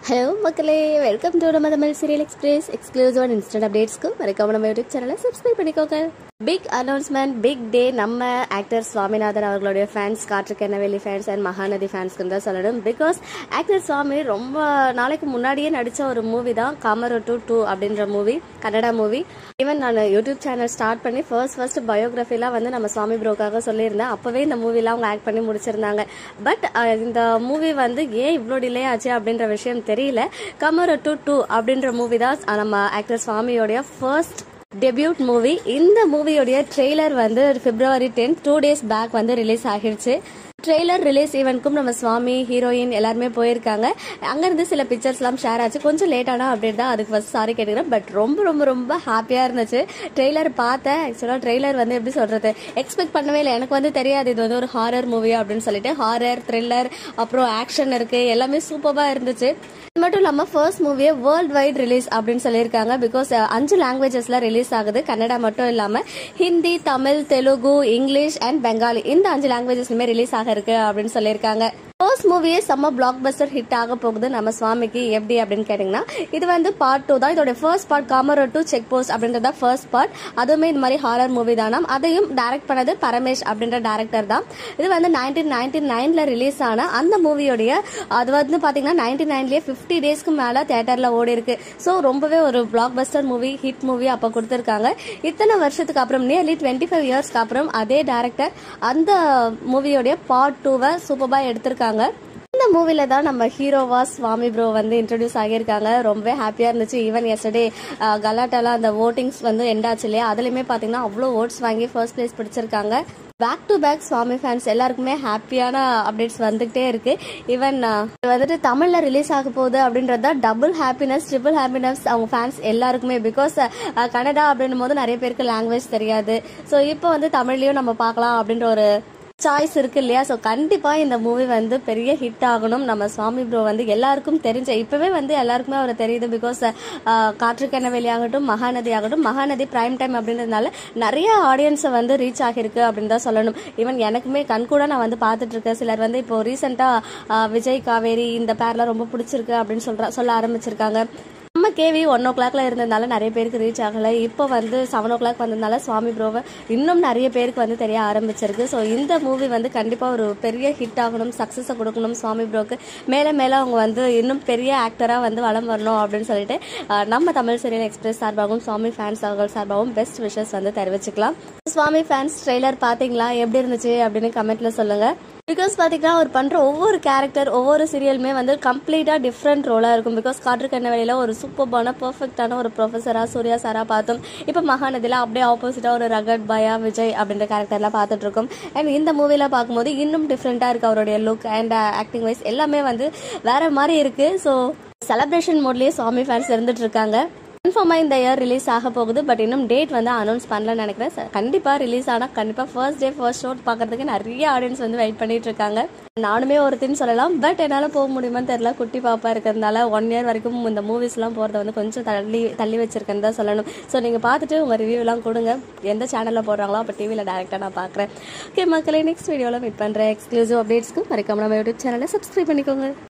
hello மக்களே welcome to நம்ம Tamil serial express exclusive and instant அப்டேட்ஸ்க்கு மறக்காம நம்ம யூடியூப் சேனலை சப்ஸ்கிரைப் பண்ணிக்கோங்க பிக் அனௌன்ஸ்மெண்ட் பிக் டே நம்ம ஆக்டர் சுவாமிநாதன் அவர்களுடைய ஃபேன்ஸ் காற்றுக்கெண்ணவேலி ஃபேன்ஸ் அண்ட் மகாநதி ஃபேன்ஸ்க்கு தான் சொல்லணும் பிகாஸ் ஆக்டர் சுவாமி ரொம்ப நாளைக்கு முன்னாடியே நடித்த ஒரு மூவி தான் காமரோட்டு டூ அப்படின்ற மூவி கன்னடா மூவி ஈவன் நான் யூடியூப் சேனல் ஸ்டார்ட் பண்ணி ஃபர்ஸ்ட் ஃபர்ஸ்ட் பயோகிராஃபிலாம் வந்து நம்ம சுவாமி ப்ரோக்காக சொல்லியிருந்தேன் அப்போவே இந்த மூவிலாம் அவங்க ஆக்ட் பண்ணி முடிச்சிருந்தாங்க பட் இந்த மூவி வந்து ஏன் இவ்வளோ டிலே ஆச்சு அப்படின்ற விஷயம் தெரியல கமர் டு டூ அப்படின்ற மூவி தான் நம்ம ஆக்டர் சுவாமியோடைய ஃபர்ஸ்ட் டெபியூட் மூவி இந்த மூவியோடைய ட்ரெய்லர் வந்து February tenth two days back வந்து ரிலீஸ் ஆகிடுச்சு ட்ரெய்லர் ரிலீஸ் ஈவெண்ட்க்கும் நம்ம சுவாமி ஹீரோயின் எல்லாருமே போயிருக்காங்க அங்கேருந்து சில பிக்சர்ஸ்லாம் ஷேர் ஆச்சு கொஞ்சம் லேட்டான அப்டேட் தான் அதுக்கு ஃபர்ஸ்ட் சாரி கேட்டுக்கிறேன் பட் ரொம்ப ரொம்ப ரொம்ப ஹாப்பியாக இருந்துச்சு ட்ரெய்லர் பார்த்தேன் ஆக்சுவலாக ட்ரெய்லர் வந்து எப்படி சொல்கிறது எக்ஸ்பெக்ட் பண்ணவே இல்லை எனக்கு வந்து தெரியாது இது வந்து ஒரு ஹாரர் மூவி அப்படின்னு சொல்லிட்டு ஹாரர் த்ரில்லர் அப்புறம் ஆக்ஷன் இருக்குது எல்லாமே சூப்பராக இருந்துச்சு இது மட்டும் இல்லாமல் ஃபர்ஸ்ட் மூவியை வேர்ல்ட் வைட் ரிலீஸ் அப்படின்னு சொல்லியிருக்காங்க பிகாஸ் அஞ்சு லாங்குவேஜஸ்ல ரிலீஸ் ஆகுது கன்னடா மட்டும் இல்லாமல் ஹிந்தி தமிழ் தெலுங்கு இங்கிலீஷ் அண்ட் பெங்காலி இந்த அஞ்சு லாங்குவேஜஸ்லுமே ரிலீஸ் ஆக இருக்கு அப்படின்னு சொல்லியிருக்காங்க ஃபர்ஸ்ட் மூவியே செம்ம பிளாக் பஸ்டர் ஹிட் ஆக போகுது நம்ம சுவாமிக்கு எப்படி அப்படின்னு கேட்டிங்கன்னா இது வந்து பார்ட் டூ தான் இதோட first part Kamarottu check post அப்படின்றது தான் ஃபர்ஸ்ட் பார்ட் அதுவுமே இந்த மாதிரி ஹாரர் மூவி தானாம் அதையும் டைரக்ட் பண்ணது பரமேஷ் அப்படின்ற டேரக்டர் தான் இது வந்து நைன்டீன் நைன்டி நைன்ல ரிலீஸ் ஆன அந்த மூவியோடைய அது வந்து பாத்தீங்கன்னா நைன்டி நைன்லயே ஃபிஃப்டி டேஸ்க்கு மேல தியேட்டர்ல ஓடி இருக்கு ஸோ ரொம்பவே ஒரு blockbuster movie hit movie அப்போ கொடுத்துருக்காங்க இத்தனை வருஷத்துக்கு அப்புறம் நியர்லி டுவெண்ட்டி ஃபைவ் இயர்ஸ்க்கு அப்புறம் அதே டேரக்டர் அந்த மூவியோடைய பார்ட் டூவை சூப்பரா எடுத்திருக்காங்க இந்த மூவில தான் நம்ம ஹீரோவா சுவாமி ப்ரோ வந்து இன்ட்ரடியூஸ் ஆகியிருக்காங்க ரொம்பவே ஹாப்பியா இருந்துச்சு ஈவன் எஸ்டர்டே கலாட்டாலாம் அந்த ஓட்டிங்ஸ் வந்து எண்ட் ஆச்சு இல்லையா அதுலயுமே பாத்தீங்கன்னா அவ்வளோ ஓட்ஸ் வாங்கி ஃபர்ஸ்ட் பிளேஸ் பிடிச்சிருக்காங்க back to back Swami fans எல்லாருக்குமே ஹாப்பியான அப்டேட்ஸ் வந்துகிட்டே இருக்கு ஈவன் வந்துட்டு தமிழ்ல ரிலீஸ் ஆக போகுது அப்படின்றத டபுள் ஹாப்பினஸ் ட்ரிபிள் ஹாப்பினஸ் அவங்க ஃபேன்ஸ் எல்லாருக்குமே பிகாஸ் கன்னடா அப்படின்னும் போது நிறைய பேருக்கு லாங்குவேஜ் தெரியாது ஸோ இப்போ வந்து தமிழ்லயும் நம்ம பார்க்கலாம் அப்படின்ற ஒரு சாய்ஸ் இருக்கு இல்லையா ஸோ கண்டிப்பாக இந்த மூவி வந்து பெரிய ஹிட் ஆகணும் நம்ம சுவாமி ப்ரோ வந்து எல்லாருக்கும் தெரிஞ்ச இப்போவே வந்து எல்லாருக்குமே அவர் தெரியுது பிகாஸ் காற்றுக்கெண்ணவெளி ஆகட்டும் மகாநதி ஆகட்டும் மகாநதி பிரைம் டைம் அப்படின்றதுனால நிறைய ஆடியன்ஸை வந்து ரீச் ஆகிருக்கு அப்படின்னு தான் சொல்லணும் ஈவன் எனக்குமே கண் கூட நான் வந்து பார்த்துட்டு இருக்கேன் சிலர் வந்து இப்போ ரீசெண்டாக விஜய் காவேரி இந்த பேர்லாம் ரொம்ப பிடிச்சிருக்கு அப்படின்னு சொல்ற சொல்ல ஆரம்பிச்சிருக்காங்க நம்ம கேவி ஒன் ஓ கிளாக்ல இருந்ததுனால நிறைய பேருக்கு ரீச் ஆகலை இப்போ வந்து செவன் ஓ கிளாக் வந்ததுனால சுவாமி ப்ரோவை இன்னும் நிறைய பேருக்கு வந்து தெரிய ஆரம்பிச்சிருக்கு ஸோ இந்த மூவி வந்து கண்டிப்பாக ஒரு பெரிய ஹிட் ஆகணும் சக்ஸஸை கொடுக்கணும் சுவாமி ப்ரோக்கு மேலே மேலே அவங்க வந்து இன்னும் பெரிய ஆக்டராக வந்து வளம் வரணும் அப்படின்னு சொல்லிட்டு நம்ம தமிழ் சீரியல் எக்ஸ்பிரஸ் சார்பாகவும் சுவாமி ஃபேன்ஸ் அவர்கள் சார்பாகவும் பெஸ்ட் விஷஸ் வந்து தெரிவிச்சுக்கலாம் சுவாமி ஃபேன்ஸ் ட்ரெய்லர் பார்த்தீங்களா எப்படி இருந்துச்சு அப்படின்னு கமெண்ட்ல சொல்லுங்க பிகாஸ் பார்த்தீங்கன்னா அவர் பண்ணுற ஒவ்வொரு கேரக்டர் ஒவ்வொரு சீரியலுமே வந்து கம்ப்ளீட்டாக டிஃப்ரெண்ட் ரோலாக இருக்கும் பிகாஸ் காற்று கண்ணவெளியில் ஒரு சூப்பர்பான பர்ஃபெக்டான ஒரு ப்ரொஃபஸராக சூர்யா சாரா பார்த்தோம் இப்போ மகாநதியில் அப்படியே ஆப்போசிட்டாக ஒரு ரகட் பயா விஜய் அப்படின்ற கேரக்டர்லாம் பார்த்துட்டு இருக்கோம் அண்ட் இந்த மூவியில் பார்க்கும்போது இன்னும் டிஃப்ரெண்ட்டாக இருக்குது அவருடைய லுக் அண்ட் ஆக்டிங் வைஸ் எல்லாமே வந்து வேற மாதிரி இருக்குது ஸோ செலப்ரேஷன் மோட்லேயே சுவாமி ஃபேன்ஸ் இருந்துட்டு இருக்காங்க கன்ஃபார்மாக இந்த இயர் ரிலீஸ் ஆக போகுது பட் இன்னும் டேட் வந்து அனௌன்ஸ் பண்ணலன்னு நினைக்கிறேன் கண்டிப்பாக ரிலீஸ் ஆனால் கண்டிப்பாக ஃபர்ஸ்ட் டே ஃபர்ஸ்ட் ஷோ பார்க்கறதுக்கு நிறைய ஆடியன்ஸ் வந்து வெயிட் பண்ணிட்டு இருக்காங்க நானுமே ஒருத்தின்னு சொல்லலாம் பட் என்னால் போக முடியுமான்னு தெரியல குட்டி பாப்பா இருக்கிறதுனால ஒன் இயர் வரைக்கும் இந்த மூவிஸ்லாம் போகிறத வந்து கொஞ்சம் தள்ளி தள்ளி வச்சிருக்கேன்னு தான் சொல்லணும் ஸோ நீங்கள் பார்த்துட்டு உங்கள் ரிவ்யூலாம் கொடுங்க எந்த சேனலில் போடுறாங்களோ அப்போ டிவியில் டேரெக்டாக நான் பார்க்குறேன் ஓகே மக்களே நெக்ஸ்ட் வீடியோவில் மீட் பண்ணுறேன் எக்ஸ்க்ளூசிவ் அப்டேட்ஸ்க்கு மறக்காம நம்ம யூடியூப் சேனலை சப்ஸ்கிரைப் பண்ணிக்கோங்க